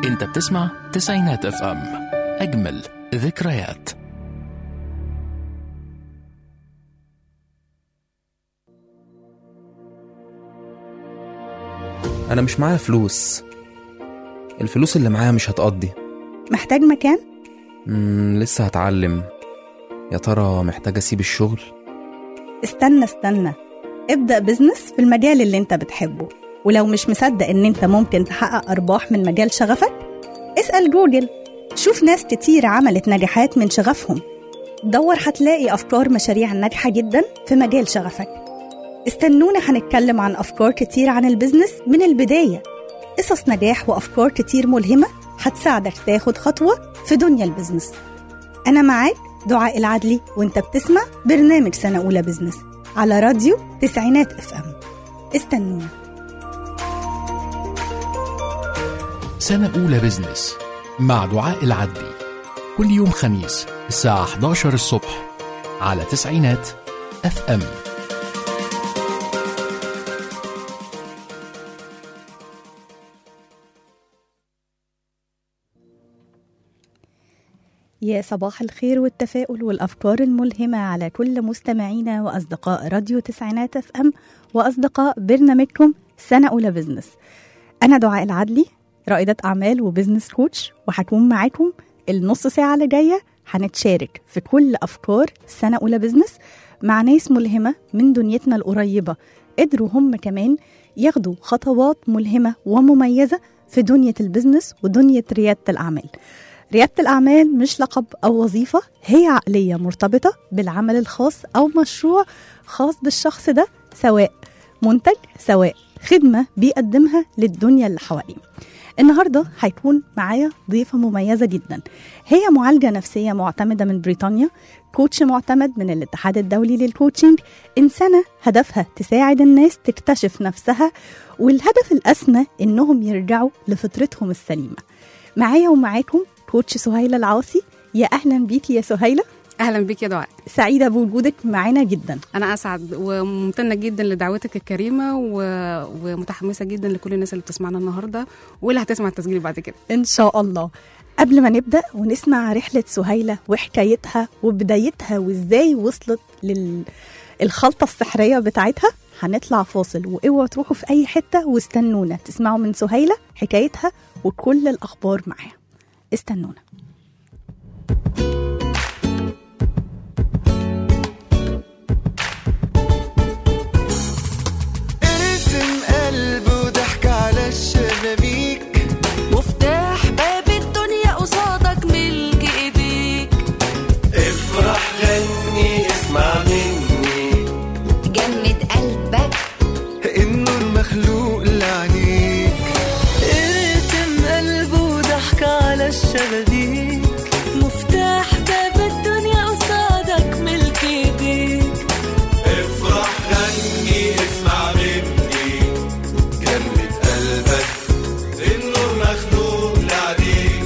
انت بتسمع تسعينات اف ام اجمل ذكريات أنا مش معايا فلوس الفلوس اللي معايا مش هتقضي محتاج مكان؟ مم لسه هتعلم يا ترى محتاج أسيب الشغل استنى استنى ابدأ بزنس في المجال اللي انت بتحبه ولو مش مصدق ان انت ممكن تحقق ارباح من مجال شغفك اسأل جوجل شوف ناس كتير عملت نجاحات من شغفهم دور هتلاقي افكار مشاريع ناجحة جدا في مجال شغفك استنونا هنتكلم عن افكار كتير عن البزنس من البداية قصص نجاح وافكار كتير ملهمة هتساعدك تاخد خطوة في دنيا البزنس أنا معاك دعاء العدلي وانت بتسمع برنامج سنة أولى بزنس على راديو تسعينات اف ام استنونا سنة أولى بزنس مع دعاء العدلي كل يوم خميس الساعة 11 الصبح على تسعينات اف ام يا صباح الخير والتفاؤل والأفكار الملهمة على كل مستمعينا وأصدقاء راديو تسعينات اف ام وأصدقاء برنامجكم سنة أولى بزنس أنا دعاء العدلي رائدة أعمال وبزنس كوتش وهكون معاكم النص ساعة اللي جاية هنتشارك في كل أفكار سنة أولى بزنس مع ناس ملهمة من دنيتنا القريبة قدروا هم كمان ياخدوا خطوات ملهمة ومميزة في دنيا البزنس ودنيا ريادة الأعمال ريادة الأعمال مش لقب أو وظيفة هي عقلية مرتبطة بالعمل الخاص أو مشروع خاص بالشخص ده سواء منتج سواء خدمة بيقدمها للدنيا اللي حواليه النهاردة هيكون معايا ضيفة مميزة جدا هي معالجة نفسية معتمدة من بريطانيا كوتش معتمد من الاتحاد الدولي للكوتشنج إنسانة هدفها تساعد الناس تكتشف نفسها والهدف الأسمى إنهم يرجعوا لفطرتهم السليمة معايا ومعاكم كوتش سهيلة العاصي يا أهلا بيكي يا سهيلة اهلا بيك يا دعاء سعيدة بوجودك معانا جدا انا اسعد وممتنه جدا لدعوتك الكريمه و... ومتحمسه جدا لكل الناس اللي بتسمعنا النهارده واللي هتسمع التسجيل بعد كده إن شاء الله قبل ما نبدأ ونسمع رحلة سهيلة وحكايتها وبدايتها وإزاي وصلت للخلطة السحرية بتاعتها هنطلع فاصل واوعوا تروحوا في أي حتة واستنونا تسمعوا من سهيلة حكايتها وكل الأخبار معاها استنونا ارسم قلبه وضحك على الشبابيك مفتاح باب الدنيا قصادك ملك ايديك افرح غني اسمع مني جمد قلبك النور مخلوق لعينيك ارسم قلبه وضحك على الشبابيك مفتاح باب الدنيا قصادك ملك ايديك افرح غني اسمع مني جمد قلبك النور مخلوق لعينيك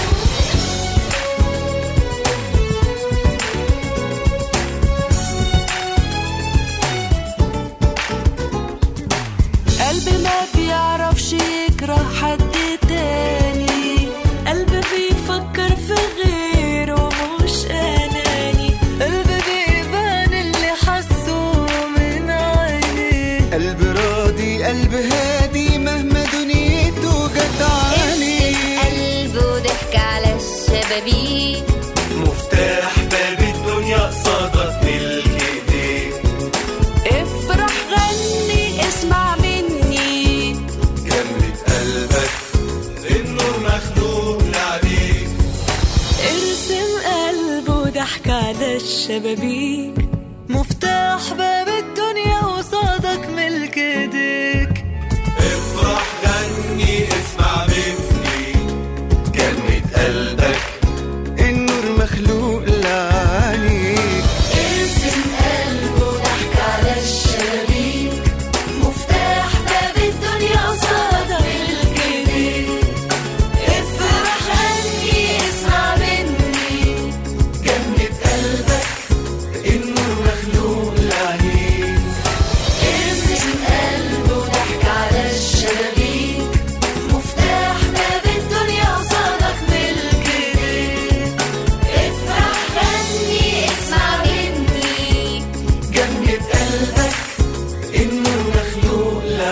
قلب ما بيعرفش يكره حد تاني قلب بيفكر في غيره مش اناني قلب بيبان اللي حسه من عينيه قلب راضي قلب هادي مهما دنيته جت عليه قلبه ضحك على الشبابيك مفتاح باب الدنيا قصادك ملك ايديك افرح غني اسمع مني جمد قلبك النور مخلوق لعليك ارسم قلبه ضحك على الشبابيك مفتاح باب الدنيا قصادك ملك ايديك افرح غني اسمع مني جمد قلبك النور مخلوق لعليك ارسم قلبه ضحك على الشبابيك مفتاح باب الدنيا قصادك ملك ايديك افرح غني اسمع مني جمد قلبك النور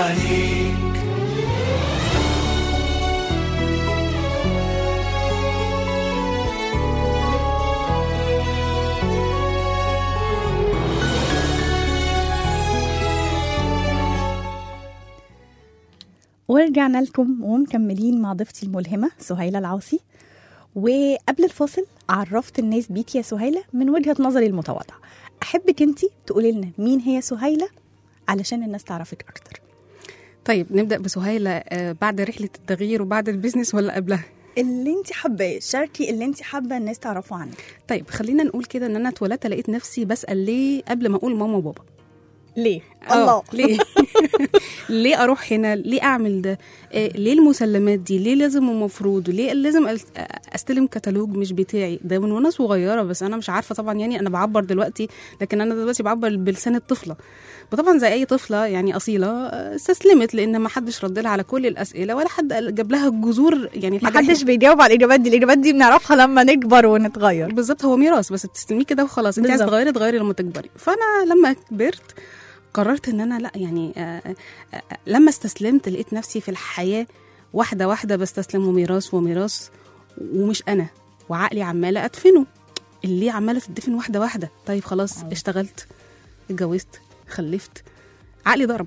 عينيك ورجعنا لكم ومكملين مع ضيفتي الملهمة سهيلة العاصي وقبل الفاصل عرفت الناس بيك يا سهيلة من وجهة نظري المتواضعة أحبك أنت تقولي لنا مين هي سهيلة علشان الناس تعرفك أكتر طيب نبدا بسهيله آه، بعد رحله التغيير وبعد البيزنس ولا قبلها اللي أنت حباه شاركي اللي أنت حابة الناس تعرفه عنك طيب خلينا نقول كده ان انا اتولدت لقيت نفسي بسال ليه قبل ما اقول ماما وبابا ليه؟ آه، ليه ليه اروح هنا ليه اعمل ده آه، ليه المسلمات دي ليه لازم المفروض ليه لازم أس- استلم كتالوج مش بتاعي ده من وانا صغيره بس انا مش عارفه طبعا يعني انا بعبر دلوقتي لكن انا دلوقتي بعبر بلسان الطفله وطبعا زي اي طفله يعني اصيله آه، استسلمت لان ما حدش رد لها على كل الاسئله ولا حد قال- جاب لها الجذور يعني الحاجة محدش بيجاوب على الإجابات دي الإجابات دي بنعرفها لما نكبر ونتغير بالظبط هو ميراث بس بتستلميه كده وخلاص انت عايزه بالظبط. تغيري تغيري لما تكبري فانا لما كبرت قررت ان انا لا يعني آه، آه، آه، لما استسلمت لقيت نفسي في الحياه واحده واحده بستسلم وميراث وميراث ومش انا وعقلي عماله ادفنه اللي عماله تدفن واحده واحده طيب خلاص اشتغلت اتجوزت خلفت عقلي ضرب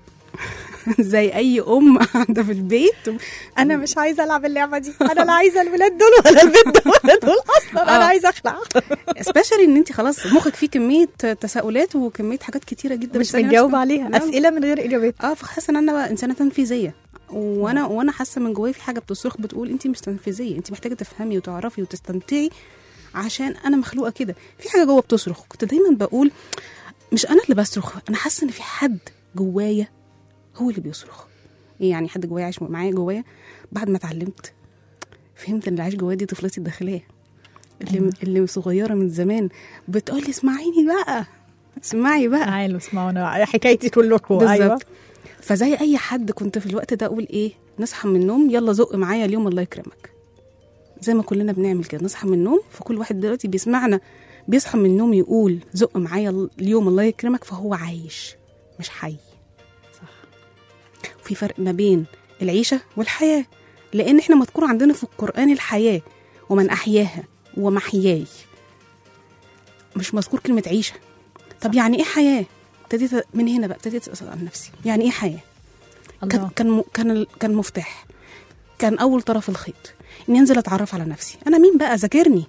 زي اي ام قاعده في البيت أنا مش عايزة ألعب اللعبة دي أنا لا عايزة الولاد دول ولا البنت دول ولا دول أصلا أنا آه. عايزة أخلع سبيشالي ان انت خلاص مخك فيه كميه تساؤلات وكميه حاجات كتيره جدا مش بتسألي بنجاوب نفسك. عليها لا. أسئلة من غير إجابات اه فحاسه ان انا بقى انسانه تنفيذيه وانا وانا حاسه من جوايا في حاجه بتصرخ بتقول انت مش تنفيذيه انت محتاجه تفهمي وتعرفي وتستمتعي عشان انا مخلوقه كده في حاجه جوه بتصرخ كنت دايما بقول مش انا اللي بصرخ انا حاسه ان في حد جوايا هو اللي بيصرخ إيه يعني حد جوايا عايش معايا جوايا بعد ما اتعلمت فهمت ان اللي عايش جوايا دي طفلتي الداخليه اللي اللي صغيره من زمان بتقول لي اسمعيني بقى اسمعي بقى تعالوا اسمعونا حكايتي كلكم بالظبط أيوة فزي اي حد كنت في الوقت ده اقول ايه نصحى من النوم يلا زق معايا اليوم الله يكرمك زي ما كلنا بنعمل كده نصحى من النوم فكل واحد دلوقتي بيسمعنا بيصحى من النوم يقول زق معايا اليوم الله يكرمك فهو عايش مش حي صح. في فرق ما بين العيشه والحياه لان احنا مذكور عندنا في القران الحياه ومن احياها ومحياي مش مذكور كلمه عيشه طب يعني ايه حياه ابتديت من هنا بقى ابتديت اسال عن نفسي يعني ايه حياه كان الله كان م- كان ال- كان مفتاح كان اول طرف الخيط اني انزل اتعرف على نفسي انا مين بقى ذاكرني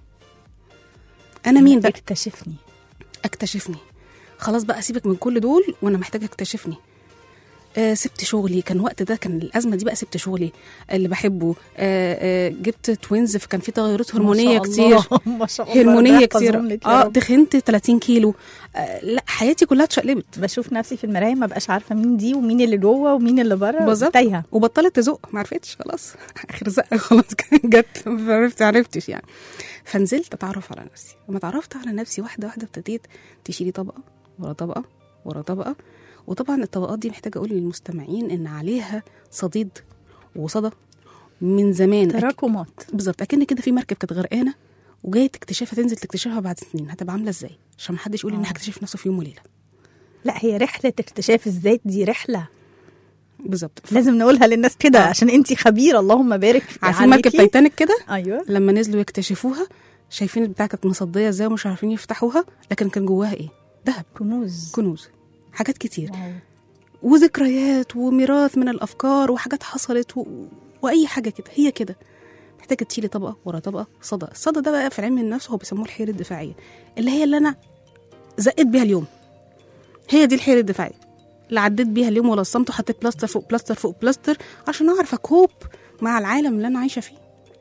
انا مين بقى اكتشفني اكتشفني خلاص بقى سيبك من كل دول وانا محتاجه اكتشفني آه سبت شغلي كان وقت ده كان الازمه دي بقى سبت شغلي اللي بحبه آه آه جبت توينز فكان في تغيرات هرمونيه ما شاء كتير الله. ما شاء الله هرمونيه ربنا كتير يحفظهم لك يا اه رب. تخنت 30 كيلو آه لا حياتي كلها اتشقلبت بشوف نفسي في المرايه ما بقاش عارفه مين دي ومين اللي جوه ومين اللي بره بالظبط تايهه وبطلت تزق ما عرفتش خلاص اخر زقه خلاص جت ما عرفت عرفتش يعني فنزلت اتعرف على نفسي لما اتعرفت على نفسي واحده واحده ابتديت تشيلي طبقه ورا طبقه ورا طبقه وطبعا الطبقات دي محتاجه اقول للمستمعين ان عليها صديد وصدى من زمان أك- تراكمات بالظبط اكن كده في مركب كانت غرقانه وجايه تكتشفها تنزل تكتشفها بعد سنين هتبقى عامله ازاي عشان ما حدش يقول ان آه. هكتشف نفسه في يوم وليله لا هي رحله اكتشاف الذات دي رحله بالظبط ف- لازم نقولها للناس كده آه. عشان انت خبيره اللهم بارك عارفين مركب عليكي. تايتانيك كده ايوه لما نزلوا يكتشفوها شايفين البتاع كانت مصديه ازاي ومش عارفين يفتحوها لكن كان جواها ايه ذهب كنوز كنوز حاجات كتير واو. وذكريات وميراث من الافكار وحاجات حصلت و... واي حاجه كده هي كده محتاجه تشيلي طبقه ورا طبقه صدى الصدى ده بقى في علم النفس هو بيسموه الحيره الدفاعيه اللي هي اللي انا زقت بيها اليوم هي دي الحيره الدفاعيه اللي عديت بيها اليوم ولصمت وحطيت بلاستر فوق بلاستر فوق بلاستر عشان اعرف اكوب مع العالم اللي انا عايشه فيه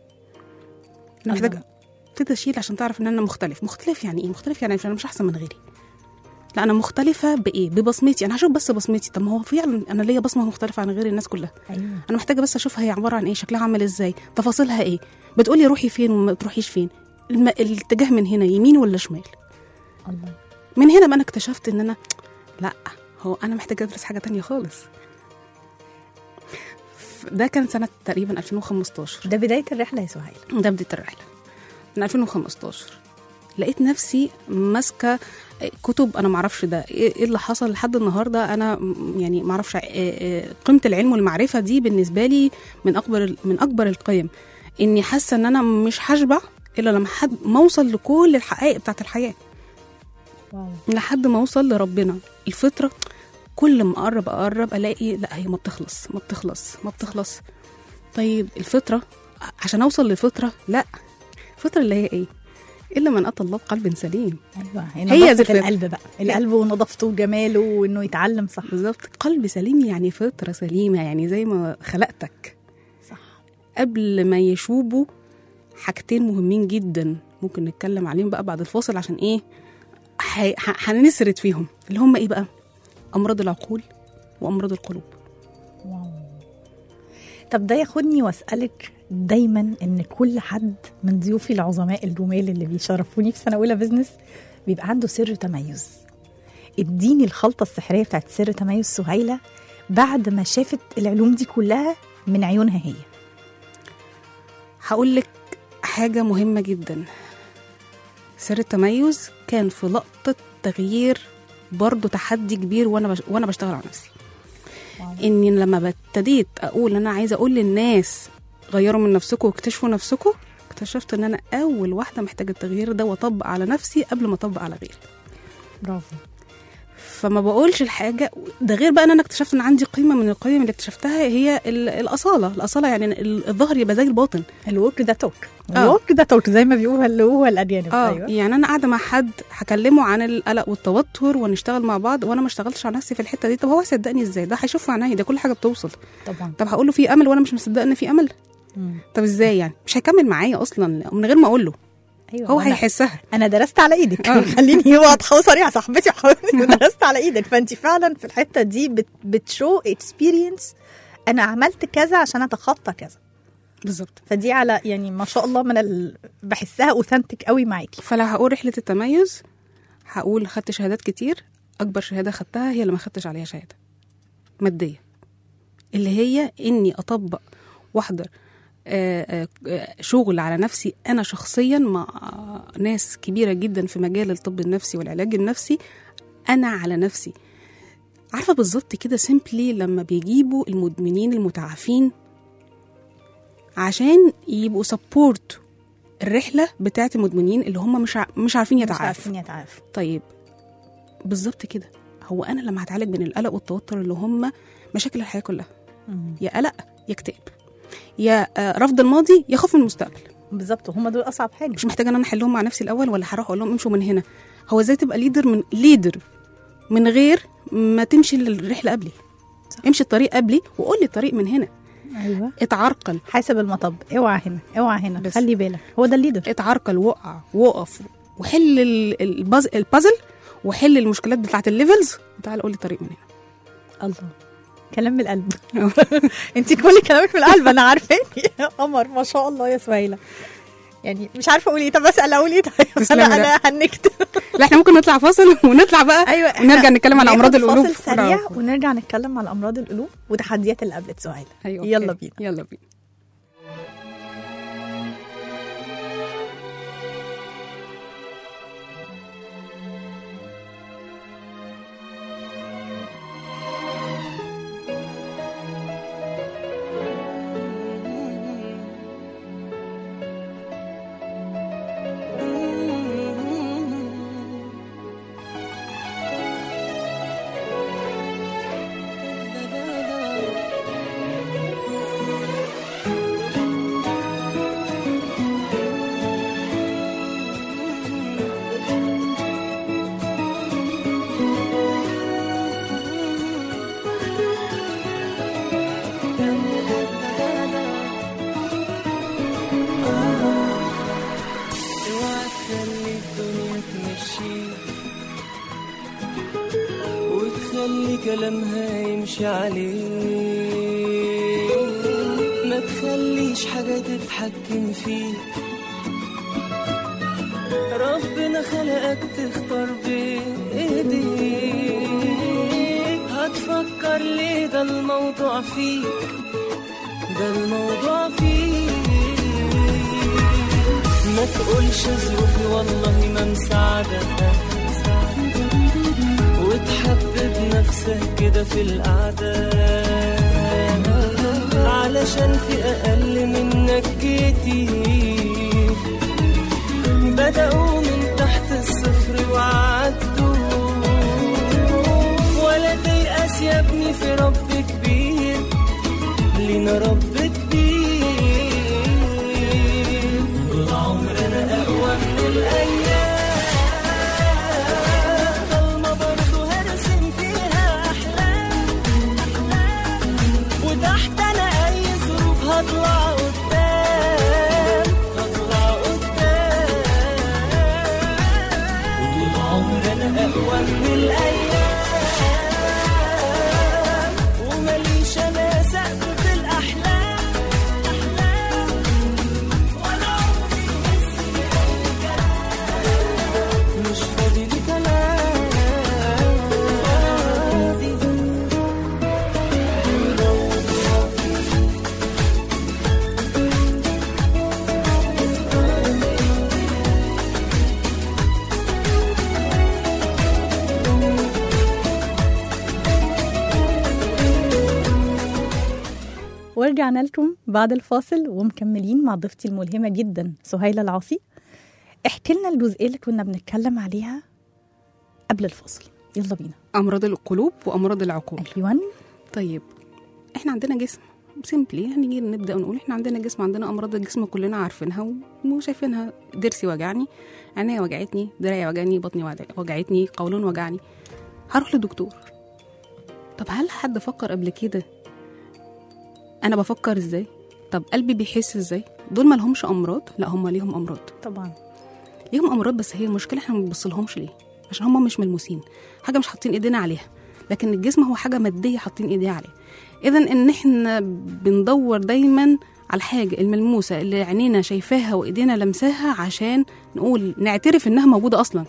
انا محتاجه ابتدي اشيل عشان تعرف ان انا مختلف مختلف يعني ايه مختلف يعني مش انا مش احسن من غيري لا انا مختلفه بايه ببصمتي انا هشوف بس بصمتي طب ما هو فعلا انا ليا بصمه مختلفه عن غير الناس كلها ايوه انا محتاجه بس اشوفها هي عباره عن ايه شكلها عامل ازاي تفاصيلها ايه بتقولي روحي فين وما تروحيش فين الم... الاتجاه من هنا يمين ولا شمال الله من هنا بقى انا اكتشفت ان انا لا هو انا محتاجه ادرس حاجه تانية خالص ف- ده كان سنه تقريبا 2015 ده بدايه الرحله يا سهيل ده بدايه الرحله من 2015 لقيت نفسي ماسكه كتب انا معرفش ده ايه إيه اللي حصل لحد النهارده انا م- يعني معرفش إيه- إيه قيمه العلم والمعرفه دي بالنسبه لي من اكبر من اكبر القيم اني حاسه ان انا مش هشبع الا لما حد ما اوصل لكل الحقائق بتاعت الحياه واو. لحد ما اوصل لربنا الفطره كل ما اقرب اقرب الاقي لا هي ما بتخلص ما بتخلص ما بتخلص طيب الفطره عشان اوصل للفطره لا الفطره اللي هي ايه الا من اتى الله بقلب سليم ايوه هي هي دي نظافه الفكرة. القلب بقى القلب ونظافته وجماله وانه يتعلم صح بالظبط قلب سليم يعني فطره سليمه يعني زي ما خلقتك صح قبل ما يشوبوا حاجتين مهمين جدا ممكن نتكلم عليهم بقى بعد الفاصل عشان ايه ح- ح- هنسرد فيهم اللي هم ايه بقى امراض العقول وامراض القلوب واو طب ده ياخدني واسالك دايما ان كل حد من ضيوفي العظماء الجمال اللي بيشرفوني في سنه اولى بزنس بيبقى عنده سر تميز اديني الخلطه السحريه بتاعت سر تميز سهيله بعد ما شافت العلوم دي كلها من عيونها هي هقول لك حاجه مهمه جدا سر التميز كان في لقطه تغيير برضه تحدي كبير وانا بش... وانا بشتغل على نفسي اني لما ابتديت اقول انا عايزه اقول للناس غيروا من نفسكم واكتشفوا نفسكم اكتشفت ان انا اول واحده محتاجه التغيير ده واطبق على نفسي قبل ما اطبق على غيري برافو فما بقولش الحاجه ده غير بقى ان انا اكتشفت ان عندي قيمه من القيم اللي اكتشفتها هي ال- الاصاله الاصاله يعني ال- الظهر يبقى زي الباطن الورك ده توك آه. الورك ده توك زي ما بيقولوا اللي هو الاديان اه ايوه يعني انا قاعده مع حد هكلمه عن القلق والتوتر ونشتغل مع بعض وانا ما اشتغلتش على نفسي في الحته دي طب هو هيصدقني ازاي ده هيشوف في عينيا ده كل حاجه بتوصل طبعا طب هقول له في امل وانا مش مصدقه ان في امل مم. طب ازاي يعني مش هيكمل معايا اصلا من غير ما اقول له ايوه هو وأنا- هيحسها انا درست على ايدك آه. خليني واضحه وصريحه صاحبتي وحاولت درست على ايدك فانت فعلا في الحته دي بت بتشو اكسبيرينس انا عملت كذا عشان اتخطى كذا بالظبط فدي على يعني ما شاء الله من ال... بحسها اوثنتك قوي معاكي فلو هقول رحله التميز هقول خدت شهادات كتير اكبر شهاده خدتها هي اللي ما خدتش عليها شهاده ماديه اللي هي اني اطبق واحضر آه، آه، شغل على نفسي انا شخصيا مع ناس كبيره جدا في مجال الطب النفسي والعلاج النفسي انا على نفسي عارفه بالظبط كده سيمبلي لما بيجيبوا المدمنين المتعافين عشان يبقوا سبورت الرحله بتاعه المدمنين اللي هم مش ع- مش عارفين مش يتعافوا عارفين يتعافوا طيب بالظبط كده هو انا لما هتعالج من القلق والتوتر اللي هم مشاكل الحياه كلها مم. يا قلق يا اكتئاب يا آه، رفض الماضي يا خوف من المستقبل بالظبط هم دول اصعب حاجه مش محتاجه ان انا احلهم مع نفسي الاول ولا هروح اقول لهم امشوا من هنا هو ازاي تبقى ليدر من ليدر من غير ما تمشي الرحله قبلي صح. امشي الطريق قبلي وقول لي الطريق من هنا ايوه اتعرقل حاسب المطب اوعى هنا اوعى هنا بس. خلي بالك هو ده الليدر اتعرقل وقع وقف وحل ال- الباز- البازل وحل المشكلات بتاعت الليفلز وتعال قول لي الطريق من هنا الله كلام من القلب انت كل كلامك من القلب انا عارفاكي يا قمر ما شاء الله يا سهيله يعني مش عارفه اقول ايه طب اسال اقول ايه طيب تسلمي انا لا. انا هنكت لا احنا ممكن نطلع فاصل ونطلع بقى ايوه ونرجع نتكلم عن امراض ناخد القلوب فاصل سريع ونرجع نتكلم عن امراض القلوب وتحديات اللي قابلت سهيله أيوة يلا أوكي. بينا يلا بينا اوعى تخلي الدنيا تمشيك وتخلي كلامها يمشي عليك ما تخليش حاجة تتحكم فيك ربنا خلقك تختار بإيديك هتفكر ليه ده الموضوع فيك ده الموضوع فيك ما تقولش ظروفي والله ما مساعدة وتحبب نفسك كده في القعدة علشان في أقل منك كتير بدأوا من تحت الصفر وعدوا ولا تيأس يا ابني في رب كبير لينا رب كبير طول عمرنا أقوى من الأيام ضلمة برضه هرسم فيها أحلام وتحت أنا أي ظروف هطلع قدام هطلع قدام وطول عمرنا أقوى من الأيام ومليش أنا سقف في الأحلام أحلام ولا عمري بس بأي كلام مش فاضي لي كلام فاضي ورجعنا لكم بعد الفاصل ومكملين مع ضيفتي الملهمة جدا سهيلة العاصي احكي لنا الجزئية اللي كنا بنتكلم عليها قبل الفاصل يلا بينا امراض القلوب وامراض العقول أيوان طيب احنا عندنا جسم سيمبلي هنيجي نبدا ونقول احنا عندنا جسم عندنا امراض الجسم كلنا عارفينها وشايفينها ضرسي وجعني عينيا وجعتني دراعي وجعني بطني وجع- وجعتني قولون وجعني هروح لدكتور طب هل حد فكر قبل كده انا بفكر ازاي طب قلبي بيحس ازاي دول ما لهمش امراض لا هم ليهم امراض طبعا ليهم امراض بس هي المشكله احنا ما بنبصلهمش ليه عشان هم مش ملموسين حاجه مش حاطين ايدينا عليها لكن الجسم هو حاجه ماديه حاطين ايديها عليها اذا ان احنا بندور دايما على الحاجه الملموسه اللي عينينا شايفاها وايدينا لمساها عشان نقول نعترف انها موجوده اصلا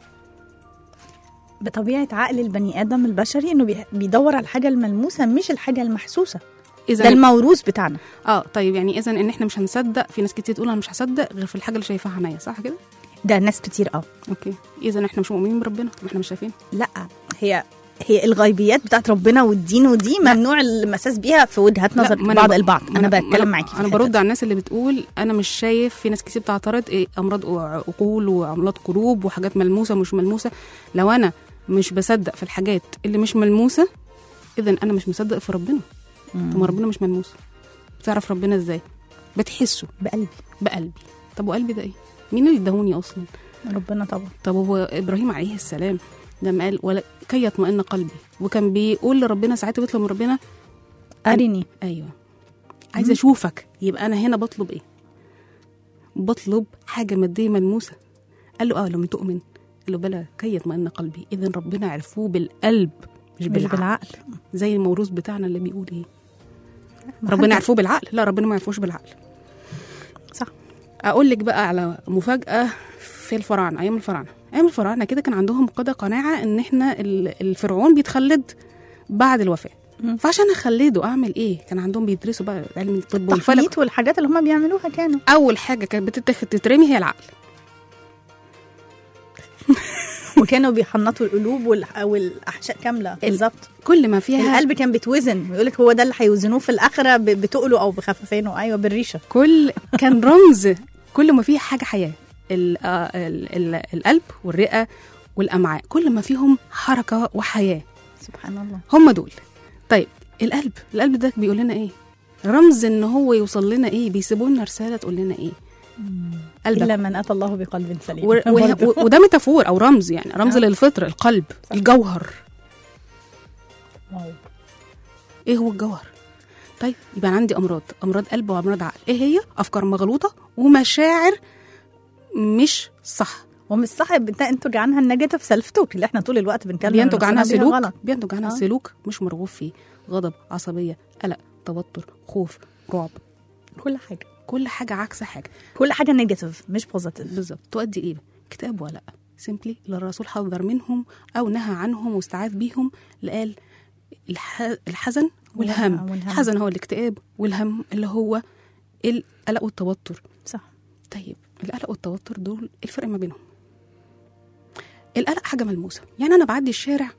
بطبيعة عقل البني آدم البشري إنه بي- بيدور على الحاجة الملموسة مش الحاجة المحسوسة ده اذا الموروث بتاعنا اه طيب يعني اذا ان احنا مش هنصدق في ناس كتير تقول انا مش هصدق غير في الحاجه اللي شايفاها عينيا صح كده ده ناس كتير اه اوكي اذا احنا مش مؤمنين بربنا طب احنا مش شايفين لا هي هي الغيبيات بتاعت ربنا والدين ودي ممنوع المساس بيها في وجهات لا، نظر ما أنا بعض ب- البعض ما انا ما بتكلم معاكي في انا الحتة برد دي. على الناس اللي بتقول انا مش شايف في ناس كتير بتعترض ايه امراض عقول وامراض قلوب وحاجات ملموسه ومش ملموسه لو انا مش بصدق في الحاجات اللي مش ملموسه اذا انا مش مصدق في ربنا طب ما ربنا مش ملموس بتعرف ربنا ازاي بتحسه بقلبي بقلبي طب وقلبي ده ايه مين اللي اداهوني اصلا ربنا طبعا طب هو ابراهيم عليه السلام لما قال ولا كي يطمئن قلبي وكان بيقول لربنا ساعتها بيطلب من ربنا ارني ايوه عايزه اشوفك يبقى انا هنا بطلب ايه بطلب حاجه ماديه ملموسه قال له اه لم تؤمن قال له بلى كي يطمئن قلبي اذا ربنا عرفوه بالقلب مش مش بالعقل, بالعقل زي الموروث بتاعنا اللي بيقول ايه ما ربنا حد- عرفوه بالعقل لا ربنا ما عرفوش بالعقل صح اقول لك بقى على مفاجاه في الفراعنه ايام الفراعنه ايام الفراعنه كده كان عندهم قاعده قناعه ان احنا ال- الفرعون بيتخلد بعد الوفاه مم. فعشان اخلده اعمل ايه كان عندهم بيدرسوا بقى علم الطب والفلك التحنيط والحاجات اللي هم بيعملوها كانوا اول حاجه كانت بتتاخد تترمي هي العقل وكانوا بيحنطوا القلوب والح- والاحشاء كامله بالظبط كل ما فيها القلب كان بيتوزن ويقول لك هو ده اللي هيوزنوه في الاخره ب- بتقله او بخففينه ايوه بالريشه كل كان رمز كل ما فيها حاجه حياه ال آه، ال ال القلب والرئه والامعاء كل ما فيهم حركه وحياه سبحان الله هم دول طيب القلب القلب ده بيقول لنا ايه رمز ان هو يوصل لنا ايه بيسيبوا لنا رساله تقول لنا ايه قلبك الا من اتى الله بقلب سليم و- و- برضه. و- وده ميتافور او رمز يعني رمز آه. للفطر القلب صح. الجوهر واو. ايه هو الجوهر طيب يبقى عندي امراض امراض قلب وامراض عقل ايه هي افكار مغلوطه ومشاعر مش صح ومش صح بتنتج عنها النيجاتيف سيلف توك اللي احنا طول الوقت بنتكلم بينتج عنها نفسنا بيها سلوك غلط بينتج عنها آه. سلوك مش مرغوب فيه غضب عصبيه قلق توتر خوف رعب كل حاجه كل حاجه عكس حاجه كل حاجه نيجاتيف مش بوزيتيف بالظبط تؤدي ايه كتاب ولا سيمبلي اللي الرسول حذر منهم او نهى عنهم واستعاذ بيهم اللي قال الح... الحزن والهم والهم. الحزن هو الاكتئاب والهم اللي هو القلق والتوتر صح طيب القلق والتوتر دول إيه الفرق ما بينهم القلق حاجه ملموسه يعني انا بعدي الشارع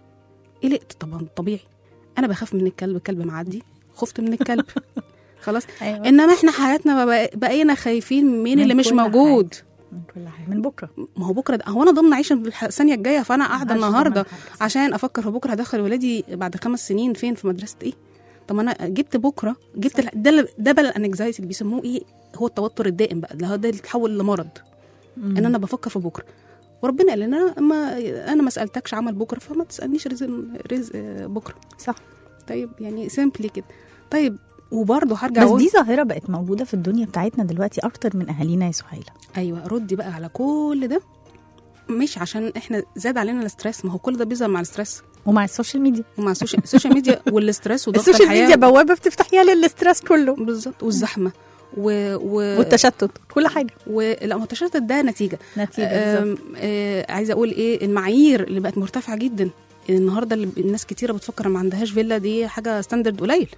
قلقت طبعا طبيعي انا بخاف من الكلب الكلب معدي خفت من الكلب خلاص ايوه انما احنا حياتنا بقى- بقينا خايفين من مين من اللي مش كل موجود من كل حاجه من بكره ما هو بكره ده هو انا ضمن عيشه الح- الثانيه الجايه فانا قاعده عايشة النهارده ضمن حاجة. عشان افكر في بكره هدخل ولادي بعد خمس سنين فين في مدرسه ايه طب ما انا جبت بكره جبت الح- ده ده بقى الانكزايتي اللي بيسموه ايه هو التوتر الدائم بقى اللي هو ده اللي اتحول لمرض ان انا بفكر في بكره وربنا قال لنا ما انا ما سالتكش عمل بكره فما تسالنيش رزق رزق بكره صح طيب يعني سيمبلي كده طيب وبرضه هرجع بس أقول دي ظاهره بقت موجوده في الدنيا بتاعتنا دلوقتي اكتر من اهالينا يا سهيله ايوه ردي بقى على كل ده مش عشان احنا زاد علينا الاسترس ما هو كل ده بيظهر مع الاسترس ومع السوشيال ميديا ومع السوشيال السوشيال ميديا والاسترس وضغط السوشيال الحياه ميديا بوابه بتفتحيها للاسترس كله بالظبط والزحمه و و والتشتت كل حاجه ولا ما هو التشتت ده نتيجه نتيجه بالظبط. أم، آه عايزه اقول ايه المعايير اللي بقت مرتفعه جدا النهارده اللي الناس كتيره بتفكر ما عندهاش فيلا دي حاجه ستاندرد قليل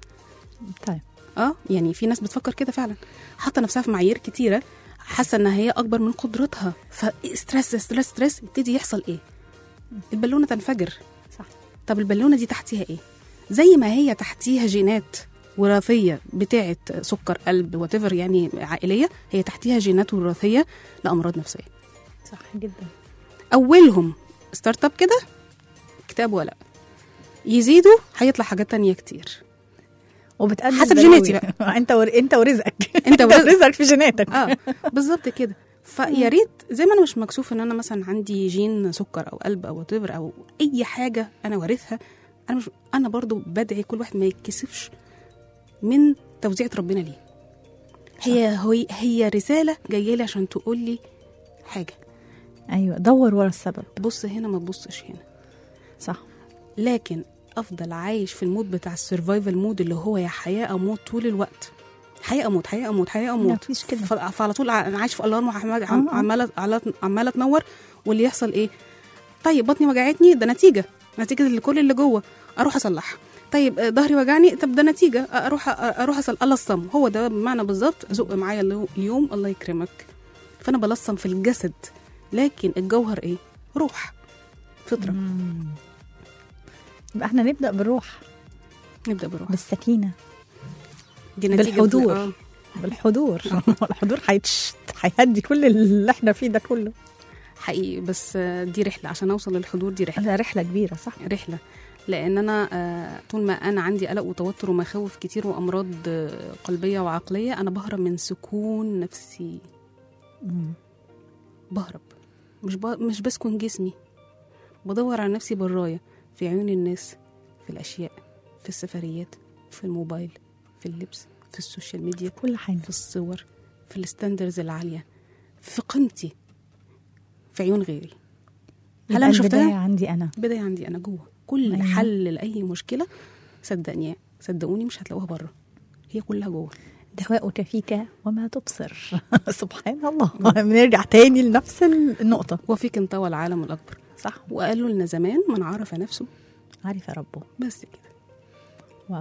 طيب اه يعني في ناس بتفكر كده فعلا حاطه نفسها في معايير كتيره حاسه ان هي اكبر من قدرتها فستريس ستريس ستريس يبتدي يحصل ايه البالونه تنفجر صح طب البالونه دي تحتيها ايه زي ما هي تحتيها جينات وراثيه بتاعه سكر قلب وتفر يعني عائليه هي تحتيها جينات وراثيه لامراض نفسيه صح جدا اولهم ستارت اب كده كتاب ولا يزيدوا هيطلع حاجات تانية كتير وبتقدم حسب بلاوي. جيناتي انت ور... انت ورزقك انت ورزق- ورزقك في جيناتك اه بالظبط كده فيا ريت زي ما انا مش مكسوف ان انا مثلا عندي جين سكر او قلب او واتيفر او اي حاجه انا وارثها انا مش انا برضو بدعي كل واحد ما يتكسفش من توزيعة ربنا ليه هي هي هي رساله جايه لي عشان تقول لي حاجه ايوه دور ورا السبب بص هنا ما تبصش هنا صح لكن افضل عايش في المود بتاع السرفايفل مود اللي هو يا حياه او موت طول الوقت حياه اموت حياه اموت حياه لا، اموت مفيش كده. ف- فعلى طول ع- انا عايش في الارم وعمال- عم- آه، آه. عماله عماله عماله تنور واللي يحصل ايه طيب بطني وجعتني ده نتيجه نتيجه لكل اللي جوه اروح اصلحها طيب آه، ظهري وجعني طب ده نتيجه آه، اروح آه، اروح أصل الصم هو ده بمعنى بالظبط زق معايا اليو- اليوم الله يكرمك فانا بلصم في الجسد لكن الجوهر ايه روح فطره يبقى احنا نبدا بالروح نبدا بروح بالسكينه دي نتيجه بالحضور. آه. بالحضور الحضور هيتش- هيهدي كل اللي احنا فيه ده كله حقيقي بس آه، دي رحله عشان اوصل للحضور دي رحله ده رحله كبيره صح رحله لان انا آه، طول ما انا عندي قلق وتوتر ومخاوف كتير وامراض آه، قلبيه وعقليه انا بهرب من سكون نفسي مم. بهرب مش ب... مش بسكن جسمي بدور على نفسي برايا في عيون الناس في الاشياء في السفريات في الموبايل في اللبس في السوشيال ميديا كل حاجه في الصور في الستاندرز العاليه في قيمتي في عيون غيري هل يبقى انا البداية شفتها عندي انا بداية عندي انا جوه كل أيوة. حل لاي مشكله صدقني صدقوني مش هتلاقوها بره هي كلها جوه دواءك فيك وما تبصر سبحان الله بنرجع تاني لنفس النقطة وفيك انطوى العالم الاكبر صح وقالوا لنا زمان من عرف نفسه عارف يا ربه بس كده واو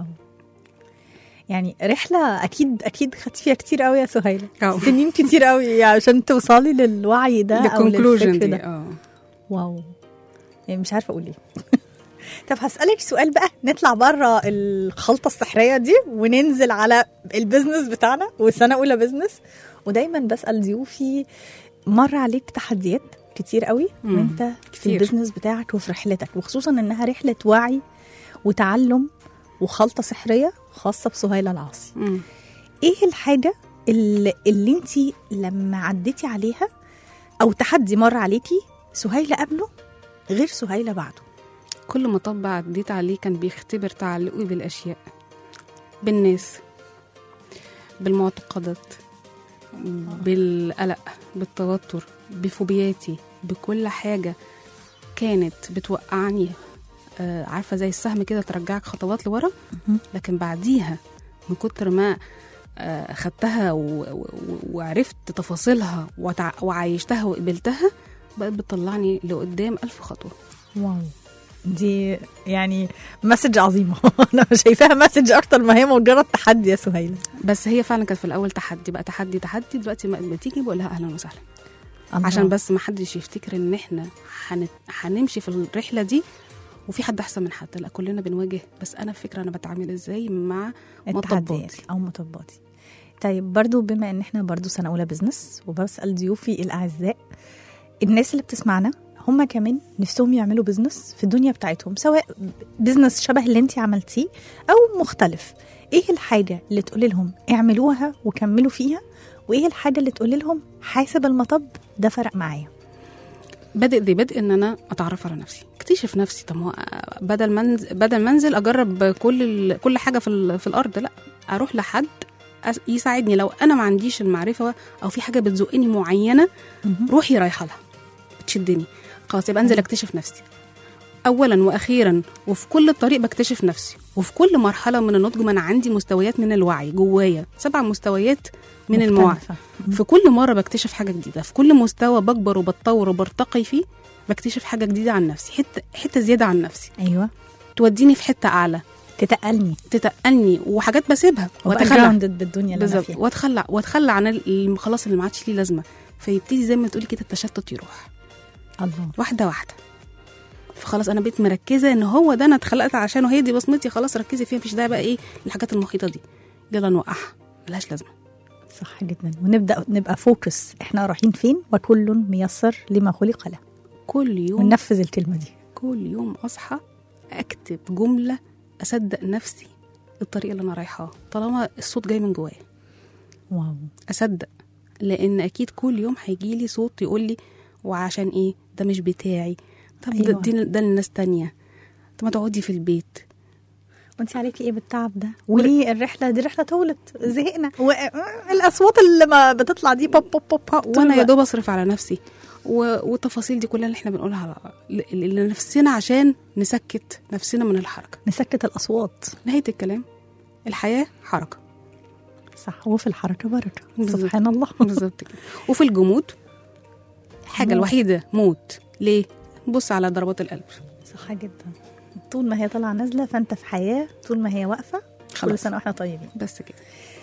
يعني رحلة أكيد أكيد خدت فيها كتير قوي يا سهيلة أو. سنين كتير قوي عشان توصلي للوعي ده أو الكونكلوجن للفكر دي ده اه واو يعني مش عارفة أقول إيه طب هسألك سؤال بقى نطلع بره الخلطة السحرية دي وننزل على البيزنس بتاعنا والسنة أولى بيزنس ودايما بسأل ضيوفي مر عليك تحديات كتير قوي مم. وانت في كتير. البيزنس بتاعك وفي رحلتك وخصوصا انها رحلة وعي وتعلم وخلطة سحرية خاصة بسهيلة العاصي مم. ايه الحاجة اللي, اللي انت لما عديتي عليها او تحدي مر عليكي سهيلة قبله غير سهيلة بعده كل مطب عديت عليه كان بيختبر تعلقي بالاشياء بالناس بالمعتقدات بالقلق بالتوتر بفوبياتي بكل حاجه كانت بتوقعني آه، عارفه زي السهم كده ترجعك خطوات لورا مهم. لكن بعديها من كتر ما آه، خدتها و- و- وعرفت تفاصيلها وتع- وعايشتها وقبلتها بقت بتطلعني لقدام ألف خطوة واو دي يعني مسج عظيمه انا شايفاها مسج اكتر ما هي مجرد تحدي يا سهيله بس هي فعلا كانت في الاول تحدي بقى تحدي تحدي دلوقتي ما بتيجي بقول لها اهلا وسهلا الله. عشان بس ما حدش يفتكر ان احنا هنت- هنمشي في الرحله دي وفي حد احسن من حد لا كلنا بنواجه بس انا فكره انا بتعامل ازاي مع التحديات مطباتي او مطباتي طيب برضو بما ان احنا برضو سنه اولى بزنس وبسال ضيوفي الاعزاء الناس اللي بتسمعنا هم كمان نفسهم يعملوا بزنس في الدنيا بتاعتهم سواء بزنس شبه اللي انت عملتيه او مختلف ايه الحاجه اللي تقولي لهم اعملوها وكملوا فيها وايه الحاجه اللي تقولي لهم حاسب المطب ده فرق معايا بادئ ذي بدء ان انا اتعرف على نفسي اكتشف نفسي طب ما هو بدل ما انزل بدل ما انزل اجرب كل ال... كل حاجه في ال... في الارض لا اروح لحد أس- يساعدني لو انا ما عنديش المعرفه او في حاجه بتزقني معينه روحي رايحه لها بتشدني خلاص يبقى انزل اكتشف نفسي اولا واخيرا وفي كل الطريق بكتشف نفسي وفي كل مرحله من النضج ما انا عندي مستويات من الوعي جوايا سبع مستويات من الموعي مختلفة. في كل مرة بكتشف حاجة جديدة في كل مستوى بكبر وبتطور وبرتقي فيه بكتشف حاجة جديدة عن نفسي حتة حتة زيادة عن نفسي ايوه توديني في حتة أعلى تتقلني تتقلني وحاجات بسيبها وابقى واتخلى جراوندد بالدنيا اللي انا بالظبط فيها واتخلى واتخلى عن ال- خلاص اللي ما عادش ليه لازمة فيبتدي زي ما تقولي كده التشتت يروح الله واحدة واحدة فخلاص انا بقيت مركزه ان هو ده انا اتخلقت عشانه هي دي بصمتي خلاص ركزي فيها مفيش داعي بقى ايه الحاجات المحيطه دي يلا نوقعها ملهاش لازمه صح جدا ونبدا نبقى فوكس احنا رايحين فين وكل ميسر لما خلق له كل يوم وننفذ الكلمه دي كل يوم اصحى اكتب جمله اصدق نفسي الطريق اللي انا رايحاه طالما الصوت جاي من جوايا واو اصدق لان اكيد كل يوم هيجي لي صوت يقول لي وعشان ايه ده مش بتاعي طب أيوة. أيوة. ده, دي- ده لناس تانية طب ما تقعدي في البيت وانت عليكي ايه بالتعب ده وليه الرحله دي رحله طولت زهقنا والاصوات اللي ما بتطلع دي بوب بوب بوب طول وانا يا الوقت. دوب اصرف على نفسي و... والتفاصيل دي كلها اللي احنا بنقولها على ل- لنفسنا عشان نسكت نفسنا من الحركه نسكت الاصوات نهايه الكلام الحياه حركه صح وفي الحركه بركه بالظبط. سبحان الله بالظبط كده وفي الجمود الحاجه موت. الوحيده موت ليه بص على ضربات القلب صح جدا طول ما هي طالعه نازله فانت في حياه طول ما هي واقفه كل خلاص. سنه واحنا طيبين بس كده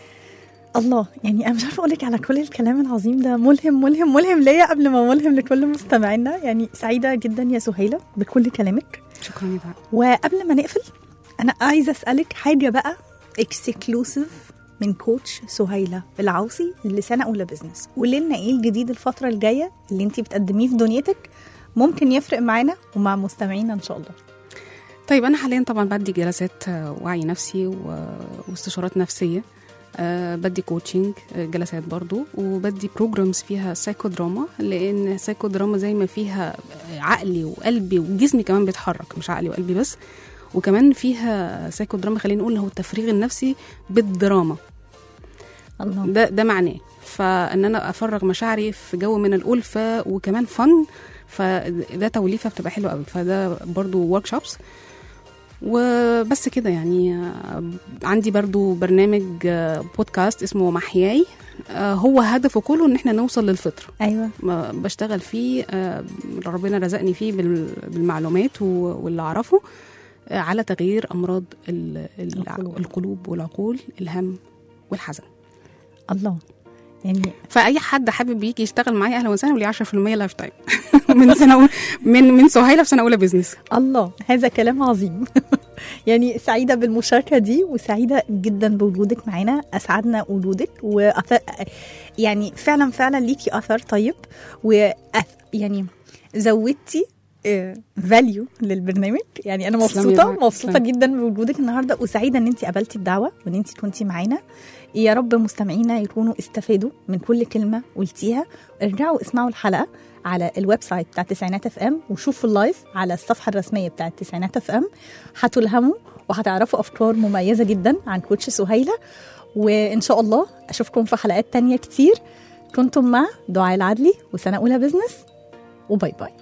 الله يعني انا مش عارفه اقول لك على كل الكلام العظيم ده ملهم ملهم ملهم ليا قبل ما ملهم لكل مستمعينا يعني سعيده جدا يا سهيله بكل كلامك شكرا يا دعاء وقبل ما نقفل انا عايزه اسالك حاجه بقى اكسكلوسيف من كوتش سهيله العوصي لسنه اولى بزنس قولي لنا ايه الجديد الفتره الجايه اللي انت بتقدميه في دنيتك ممكن يفرق معانا ومع مستمعينا ان شاء الله طيب انا حاليا طبعا بدي جلسات آه، وعي نفسي و- واستشارات نفسيه أه بدي كوتشنج آه، جلسات برضو وبدي بروجرامز فيها سايكو دراما لان سايكو دراما زي ما فيها عقلي وقلبي وجسمي كمان بيتحرك مش عقلي وقلبي بس وكمان فيها سايكو دراما خلينا نقول هو التفريغ النفسي بالدراما الله ده ده معناه فان انا افرغ مشاعري في جو من الالفه وكمان فن فده توليفه بتبقى حلوه قوي فده برضو ورك شوبس وبس كده يعني آه، عندي برضو برنامج آه، بودكاست اسمه محياي آه، هو هدفه كله ان احنا نوصل للفطر ايوه ما بشتغل فيه آه، ربنا رزقني فيه بال- بالمعلومات و- واللي اعرفه آه، على تغيير امراض ال- ال- القلوب. القلوب والعقول الهم والحزن الله يعني فاي حد حابب يجي يشتغل معايا اهلا وسهلا وليه 10% لايف تايم من سنه من من سهيله في سنه اولى بزنس الله هذا كلام عظيم يعني سعيدة بالمشاركة دي وسعيدة جدا بوجودك معانا أسعدنا وجودك وأثر يعني فعلا فعلا ليكي أثر طيب و يعني زودتي فاليو للبرنامج يعني انا تسلمي مبسوطه يا رب. مبسوطه تسلمي. جدا بوجودك النهارده وسعيده ان انت قبلتي الدعوه وان انت كنتي معانا يا رب مستمعينا يكونوا استفادوا من كل كلمه قلتيها ارجعوا اسمعوا الحلقه على الويب سايت بتاع تسعينات اف ام وشوفوا اللايف على الصفحه الرسميه بتاع تسعينات اف ام هتلهموا وهتعرفوا افكار مميزه جدا عن كوتش سهيله وان شاء الله اشوفكم في حلقات تانية كتير كنتم مع دعاء العدلي وسنه اولى بزنس وباي باي